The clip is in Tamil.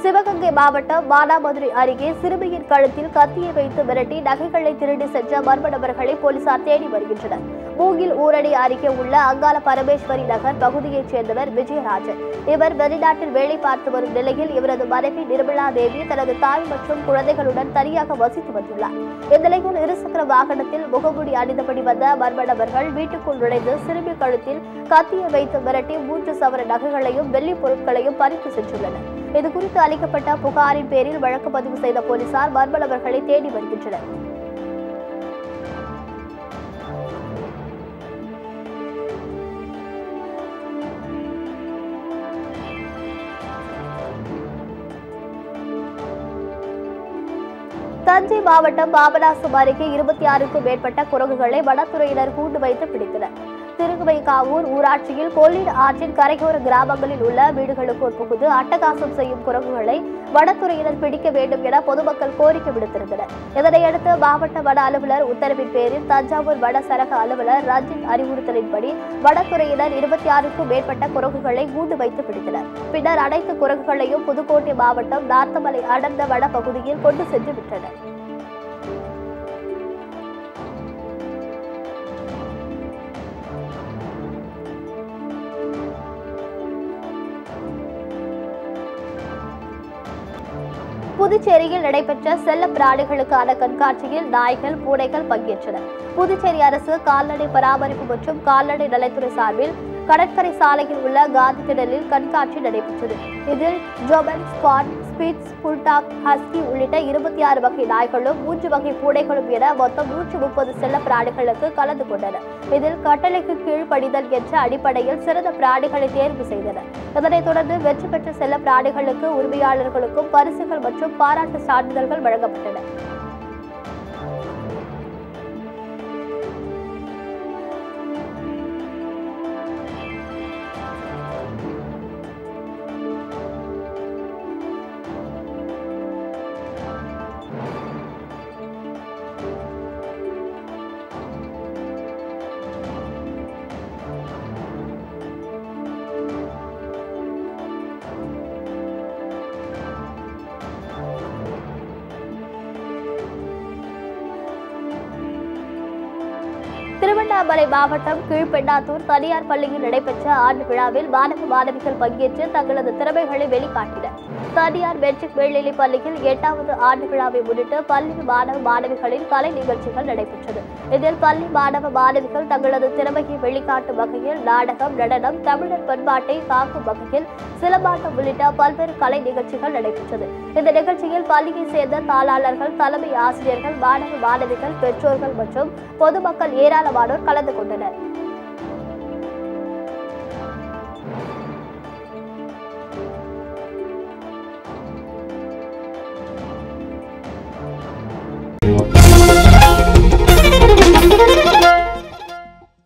சிவகங்கை மாவட்டம் மானாமதுரை அருகே சிறுமியின் கழுத்தில் கத்தியை வைத்து மிரட்டி நகைகளை திருடி சென்ற மர்ம நபர்களை போலீசார் தேடி வருகின்றனர் மூங்கில் ஊரணி அருகே உள்ள அங்காள பரமேஸ்வரி நகர் பகுதியைச் சேர்ந்தவர் விஜயராஜன் இவர் வெளிநாட்டில் வேலை பார்த்து வரும் நிலையில் இவரது மனைவி நிர்மலா தேவி தனது தாய் மற்றும் குழந்தைகளுடன் தனியாக வசித்து வந்துள்ளார் இந்நிலையில் இருசக்கர வாகனத்தில் முகமூடி அணிந்தபடி வந்த மர்ம நபர்கள் வீட்டுக்குள் நுழைந்து சிறுமி கழுத்தில் கத்தியை வைத்து மிரட்டி மூன்று சவர நகைகளையும் வெள்ளி பொருட்களையும் பறித்து சென்றுள்ளனர் இதுகுறித்து அளிக்கப்பட்ட புகாரின் பேரில் வழக்கு பதிவு செய்த போலீசார் மர்ம நபர்களை தேடி வருகின்றனர் தஞ்சை மாவட்டம் பாபநாசம் அருகே இருபத்தி ஆறுக்கும் மேற்பட்ட குரங்குகளை வனத்துறையினர் கூண்டு வைத்து பிடித்தனர் திருகுவைக்காவூர் ஊராட்சியில் கொள்ளிட ஆற்றின் கரையோர கிராமங்களில் உள்ள வீடுகளுக்குள் புகுந்து அட்டகாசம் செய்யும் குரங்குகளை வனத்துறையினர் பிடிக்க வேண்டும் என பொதுமக்கள் கோரிக்கை விடுத்திருந்தனர் இதனையடுத்து மாவட்ட வன அலுவலர் உத்தரவின் பேரில் தஞ்சாவூர் வன சரக அலுவலர் ரஞ்சித் அறிவுறுத்தலின்படி வனத்துறையினர் இருபத்தி ஆறுக்கும் மேற்பட்ட குரங்குகளை கூண்டு வைத்து பிடித்தனர் பின்னர் அனைத்து குரங்குகளையும் புதுக்கோட்டை மாவட்டம் நார்த்தமலை அடர்ந்த வன பகுதியில் கொண்டு சென்று விட்டனர் புதுச்சேரியில் நடைபெற்ற செல்ல பிராணிகளுக்கான கண்காட்சியில் நாய்கள் பூனைகள் பங்கேற்றனர் புதுச்சேரி அரசு கால்நடை பராமரிப்பு மற்றும் கால்நடை நலத்துறை சார்பில் கடற்கரை சாலையில் உள்ள காந்தி திடலில் கண்காட்சி நடைபெற்றது இதில் ஜோபன் ஸ்பாட் ஸ்பிட்ஸ் புல்டாக் ஹஸ்கி உள்ளிட்ட இருபத்தி ஆறு வகை நாய்களும் மூன்று வகை பூனைகளும் என மொத்தம் நூற்று முப்பது செல்ல பிராணிகளுக்கு கலந்து கொண்டனர் இதில் கட்டளைக்கு கீழ்ப்படிதல் என்ற அடிப்படையில் சிறந்த பிராணிகளை தேர்வு செய்தனர் இதனைத் தொடர்ந்து வெற்றி பெற்ற செல்ல பிராணிகளுக்கு உரிமையாளர்களுக்கும் பரிசுகள் மற்றும் பாராட்டு சான்றிதழ்கள் வழங்கப்பட்டன திருவண்ணாமலை மாவட்டம் கீழ்பெண்ணாத்தூர் தனியார் பள்ளியில் நடைபெற்ற ஆண்டு விழாவில் மாணவ மாணவிகள் பங்கேற்று தங்களது திறமைகளை வெளிக்காட்டினர் தனியார் மெட்ரிக் மேல்நிலைப் பள்ளியில் எட்டாவது ஆண்டு விழாவை முன்னிட்டு பள்ளி மாணவ மாணவிகளின் கலை நிகழ்ச்சிகள் நடைபெற்றது இதில் பள்ளி மாணவ மாணவிகள் தங்களது திறமையை வெளிக்காட்டும் வகையில் நாடகம் நடனம் தமிழர் பண்பாட்டை காக்கும் வகையில் சிலம்பாட்டம் உள்ளிட்ட பல்வேறு கலை நிகழ்ச்சிகள் நடைபெற்றது இந்த நிகழ்ச்சியில் பள்ளியை சேர்ந்த தாளாளர்கள் தலைமை ஆசிரியர்கள் மாணவ மாணவிகள் பெற்றோர்கள் மற்றும் பொதுமக்கள் ஏராளமானோர் கலந்து கொண்டனர்